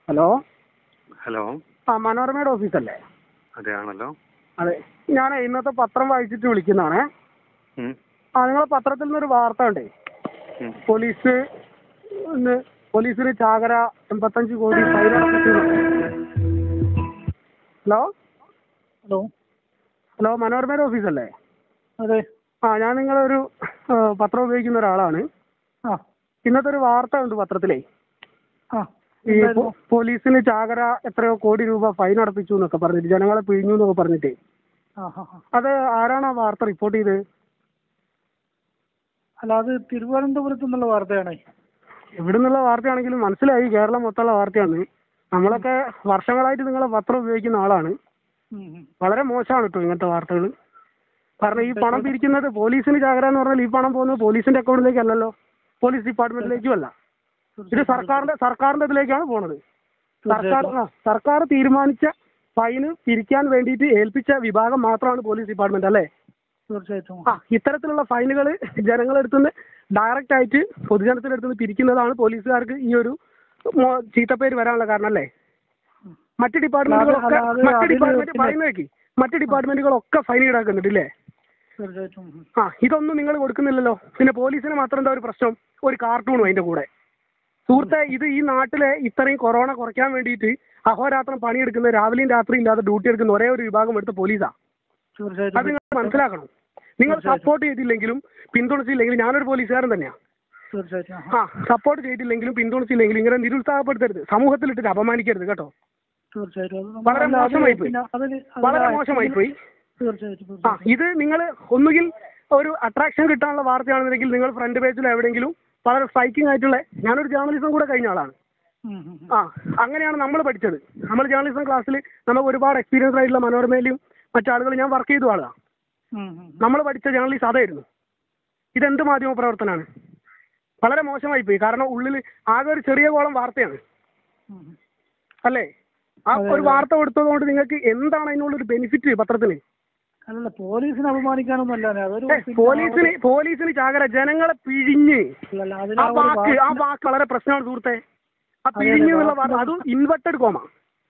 Hello hello ആ മനോരമയുടെ ഓഫീസല്ലേ അതെ ആണല്ലോ അതെ ഞാൻ ഇന്നത്തെ പത്രം വായിച്ചിട്ട് വിളിക്കുന്നതാണേ ഉം, ആ നിങ്ങളെ പത്രത്തിൽ നിന്നൊരു വാർത്ത ഉണ്ടേ ഉം. പോലീസ് ഇന്ന് പോലീസിന് ചാകര എൺപത്തഞ്ച് കോടി ഫൈൻ അടപ്പിച്ചു ഹലോ ഹലോ ഹലോ മനോരമയുടെ ഓഫീസല്ലേ അതെ ആ ഞാൻ നിങ്ങളൊരു ആ, പത്രം ഉപയോഗിക്കുന്ന ഒരാളാണ് ആ ഇന്നത്തെ ഒരു വാർത്ത ഉണ്ട് പത്രത്തിലേ ആ ഈ എന്തായിരുന്നു? പോ- പോലീസിന് ചാകര എത്രയോ കോടി രൂപ ഫൈൻ അടപ്പിച്ചു എന്നൊക്കെ പറഞ്ഞിട്ട് ജനങ്ങളെ പിഴിഞ്ഞു എന്നൊക്കെ പറഞ്ഞിട്ട് ആ ആ ആ. അത് ആരാണ് ആ വാർത്ത റിപ്പോർട്ട് ചെയ്തത് അല്ല അത് തിരുവനന്തപുരത്ത് നിന്നുള്ള വാർത്തയാണേ എവിടെ നിന്നുള്ള വാർത്തയാണെങ്കിലും മനസ്സിലായി കേരളം മൊത്തമുള്ള വാർത്തയാണ് നമ്മളൊക്കെ വർഷങ്ങളായിട്ട് നിങ്ങളെ പത്രം ഉപയോഗിക്കുന്ന ആളാണ് ഉം, ഉം. വളരെ മോശമാണ് കേട്ടോ ഇങ്ങനത്തെ വാർത്തകൾ കാരണം ഈ പണം പിരിക്കുന്നത് പോലീസിന് ചാകര എന്ന് പറഞ്ഞാൽ ഈ പണം പോകുന്നത് പോലീസിന്റെ അക്കൗണ്ടിലേക്ക് അല്ലല്ലോ പോലീസ് ഡിപ്പാർട്ട്മെന്റിലേക്കും അല്ല ഇത് സർക്കാരിന്റെ സർക്കാരിന്റെ ഇതിലേക്കാണ് പോണത് സർക്കാർ ആ, സർക്കാർ തീരുമാനിച്ച ഫൈന് പിരിക്കാൻ വേണ്ടിയിട്ട് ഏൽപ്പിച്ച വിഭാഗം മാത്രമാണ് പോലീസ് ഡിപ്പാർട്ട്മെന്റ് അല്ലേ തീർച്ചയായിട്ടും ആ ഇത്തരത്തിലുള്ള ഫൈനുകൾ ജനങ്ങളെടുത്തുനിന്ന് ഡയറക്റ്റ് ആയിട്ട് പൊതുജനത്തിന്റെ അടുത്തുനിന്ന് പിരിക്കുന്നതാണ് പോലീസുകാർക്ക് ഈ ഒരു മോ- ചീത്തപ്പേര് വരാനുള്ള കാരണം അല്ലേ മറ്റ് ഡിപ്പാർട്ട്മെന്റുകളൊക്കെ അല്ല, അത് മറ്റ് അതില് ഡിപ്പാർട്ട്മെന്റ് പിന്നെ- പറയുന്ന കേക്ക് മറ്റ് ഡിപ്പാർട്ട്മെന്റുകളൊക്കെ ഫൈൻ ഈടാക്കുന്നുണ്ട് ഇല്ലേ തീർച്ചയായിട്ടും ഉം. ആ ഇതൊന്നും നിങ്ങൾ കൊടുക്കുന്നില്ലല്ലോ പിന്നെ പോലീസിന് മാത്രം എന്താ ഒരു പ്രശ്നം ഒരു കാർട്ടൂണും അതിന്റെ കൂടെ സുഹൃത്തെ ഇത് ഈ നാട്ടിലെ ഇത്രയും കൊറോണ കുറയ്ക്കാൻ വേണ്ടിയിട്ട് അഹോരാത്രം പണിയെടുക്കുന്ന രാവിലെയും രാത്രിയും ഇല്ലാതെ ഡ്യൂട്ടി എടുക്കുന്ന ഒരേ ഒരു വിഭാഗം എടുത്ത പോലീസാ അത് തീർച്ചയായിട്ടും നിങ്ങൾ മനസ്സിലാക്കണം നിങ്ങൾ സപ്പോർട്ട് ചെയ്തില്ലെങ്കിലും പിന്തുണച്ചില്ലെങ്കിലും ഞാനൊരു പോലീസുകാരൻ തന്നെയാ തീർച്ചയായിട്ടും ആ. ആ സപ്പോർട്ട് ചെയ്തില്ലെങ്കിലും പിന്തുണച്ചില്ലെങ്കിലും ഇങ്ങനെ നിരുത്സാഹപ്പെടുത്തരുത് സമൂഹത്തിലിട്ട് അപമാനിക്കരുത് കേട്ടോ തീർച്ചയായിട്ടും അത് വളരെ അല്ല, അതില് മോശമായി പോയി. പിന്നെ അതില് വളരെ അതില് മോശമായി പോയി തീർച്ചയായിട്ടും ആ തീർച്ചയായിട്ടും ഇത് നിങ്ങൾ ഒന്നുകിൽ ഒരു അട്രാക്ഷൻ കിട്ടാനുള്ള വാർത്തയാണെന്നുണ്ടെങ്കിൽ നിങ്ങൾ ഫ്രണ്ട് പേജിൽ എവിടെയെങ്കിലും വളരെ സ്ട്രൈക്കിംഗ് ആയിട്ടുള്ള ഞാനൊരു ജേർണലിസം കൂടെ കഴിഞ്ഞ ആളാണ് ഉം, ഉം, ഉം. ആ അങ്ങനെയാണ് നമ്മൾ പഠിച്ചത് നമ്മൾ ജേർണലിസം ക്ലാസ്സിൽ നമുക്ക് ഒരുപാട് എക്സ്പീരിയൻസ് ആയിട്ടുള്ള മനോരമയിലും മറ്റാളുകൾ ഞാൻ വർക്ക് ചെയ്ത ആളാണ് ഉം, ഉം. നമ്മൾ പഠിച്ച ജേർണലിസ്റ്റ് അതായിരുന്നു ഇതെന്ത് മാധ്യമ പ്രവർത്തനമാണ് വളരെ മോശമായി പോയി കാരണം ഉള്ളിൽ ആകെ ഒരു ചെറിയ കോളം വാർത്തയാണ് ഉം, ഉം. അല്ലേ ആ ഒരു വാർത്ത കൊടുത്തതുകൊണ്ട് നിങ്ങൾക്ക് എന്താണ് അതിനുള്ളൊരു ബെനിഫിറ്റ് പത്രത്തിന് അല്ലല്ല പോലീസിനെ അപമാനിക്കാനൊന്നും അല്ല അതൊരു ഏ, പിന്നെ പോലീസിന് പോലീസിന് ചാകര ജനങ്ങളെ പിഴിഞ്ഞ് അല്ലല്ല, അതിന് ആ ആ ഒരു വാക്ക് ആ വാക്കിന് വാക്ക് വളരെ പ്രശ്നമാണ് സുഹൃത്തെ ആ അതെ, പിഴിഞ്ഞ് എന്നുള്ള വാക്കിന് വാക്ക് അതും ഇൻവെർട്ടഡ് കോമ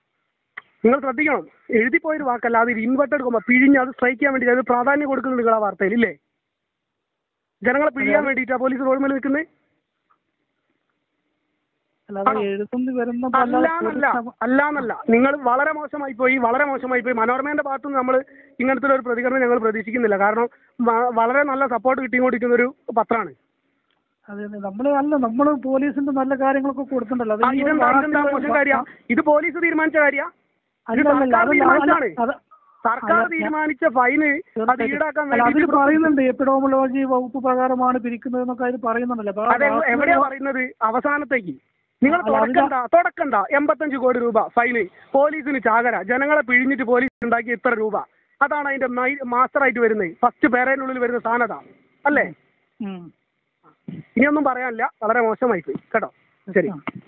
നിങ്ങൾ ശ്രദ്ധിക്കണം എഴുതിപ്പോയൊരു വാക്കല്ല അത് ഇൻവെർട്ടഡ് കോമ പിഴിഞ്ഞ് അത് സ്ട്രൈക്ക് ചെയ്യാൻ വേണ്ടി അത് പ്രാധാന്യം കൊടുക്കുന്നുണ്ട് നിങ്ങൾ ആ വാർത്തയിൽ ഇല്ലേ ജനങ്ങളെ പിഴിയാൻ വേണ്ടിയിട്ടാ പോലീസ് റോഡ് മേൽ നിൽക്കുന്നത് അല്ലാതെ എഴുതുന്ന വരുന്ന അല്ലാന്നല്ല അല്ലാന്നല്ല നിങ്ങൾ വളരെ മോശമായി പോയി വളരെ മോശമായി പോയി മനോരമേന്റെ ഭാഗത്ത് നിന്ന് നമ്മൾ ഇങ്ങനത്തെ ഒരു പ്രതികരണം ഞങ്ങൾ പ്രതീക്ഷിക്കുന്നില്ല കാരണം വ- വളരെ നല്ല സപ്പോർട്ട് കിട്ടിക്കൊണ്ടിരിക്കുന്ന ഒരു പത്രമാണ് അതെ അതെ നമ്മള് അല്ല നമ്മള് പോലീസിന്റെ നല്ല കാര്യങ്ങളൊക്കെ കൊടുത്തിട്ടുണ്ടല്ലോ അത് ആ, ഈ ഒരു ഇതെന്താ ഇതെന്താ വാർത്തകൾ- മോശം കാര്യ ഇത് പോലീസ് തീരുമാനിച്ച കാര്യ ഇത് അല്ല, അല്ല, സർക്കാർ അതല്ല, തീരുമാനിച്ചാണ് അത് സർക്കാർ അല്ല, ഞാൻ- തീരുമാനിച്ച ഫൈന് അത് ഈടാക്കാൻ അല്ല അതിൽ വേണ്ടി പറയുന്നുണ്ട് എപ്പിഡോമോളജി വകുപ്പ് പ്രകാരമാണ് പിരിക്കുന്നത് എന്നൊക്കെ അതിൽ പറയുന്നുണ്ടല്ലോ അപ്പൊ ആ അത് വാർത്തകൾ- എവിടെയാ പറയുന്നത് അവസാനത്തേക്ക് നിങ്ങൾ അല്ല, അതിന് തുടക്കണ്ട തുടക്കണ്ട എൺപത്തഞ്ച് കോടി രൂപ ഫൈന് പോലീസിന് ചാകര ജനങ്ങളെ പിഴിഞ്ഞിട്ട് പോലീസ് ഉണ്ടാക്കി ഇത്ര രൂപ അതാണ് അതിന്റെ മാസ്റ്റർ ആയിട്ട് വരുന്നത് ഫസ്റ്റ് പേരേനുള്ളിൽ വരുന്ന സ്ഥാനത അല്ലേ ഉം. ഇനിയൊന്നും പറയാനില്ല വളരെ മോശമായി പോയി കേട്ടോ ശരി ആ.